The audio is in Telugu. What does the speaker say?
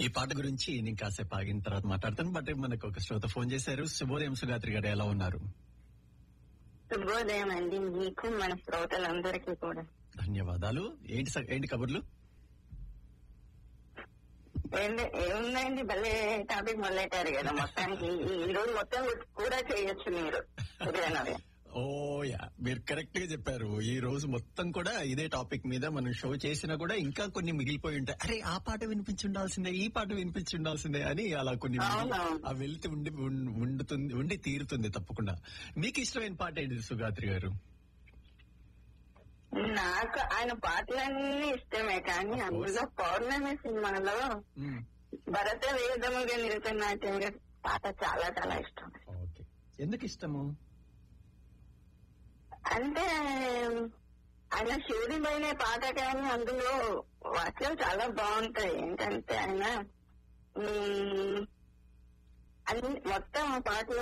ఈ పాట గురించి నేను కాసేపు ఆగిన తర్వాత మాట్లాడతాను బట్ మనకు ఒక శ్రోత ఫోన్ చేశారు శుభోదయం సుగాత్రి గారు ఎలా ఉన్నారు శుభోదయం అండి మీకు మన శ్రోతలందరికీ కూడా ధన్యవాదాలు ఏంటి స- ఏంటి కబుర్లు ఏంది ఏముందండి భలే టాపిక్ మొదలెట్టారు కదా మొత్తానికి ఈ ఈ రోజు మొత్తం కూడా చేయొచ్చు మీరు ఉదయనవే ఓ యా మీరు కరెక్ట్ గా చెప్పారు ఈ రోజు మొత్తం కూడా ఇదే టాపిక్ మీద మనం షో చేసినా కూడా ఇంకా కొన్ని మిగిలిపోయి ఉంటాయి అరే ఆ పాట వినిపించి ఉండాల్సిందే ఈ పాట వినిపించి ఉండాల్సిందే అని అలా కొన్ని మిగిలి- అవునవును. ఆ వెళ్తే ఉండి ఉం- ఉండుతుంది ఉండి తీరుతుంది తప్పకుండా మీకు ఇష్టమైన పాట ఏంటి సుగాత్రి గారు నాకు ఆయన పాటలన్నీ ఇష్టమే కానీ Of course. అందులో పౌర్ణమి సినిమాలో మ్మ్. భరత వేదముగా నిలుతున్న పాట చాలా చాలా ఇష్టం ఓకే ఎందుకు ఇష్టము అంటే ఆయన శివుడి పైన పాట కానీ అందులో వాక్యం చాలా బాగుంటాయి ఏంటంటే ఆయన ఉమ్, అన్ని మొత్తం ఆ పాటలో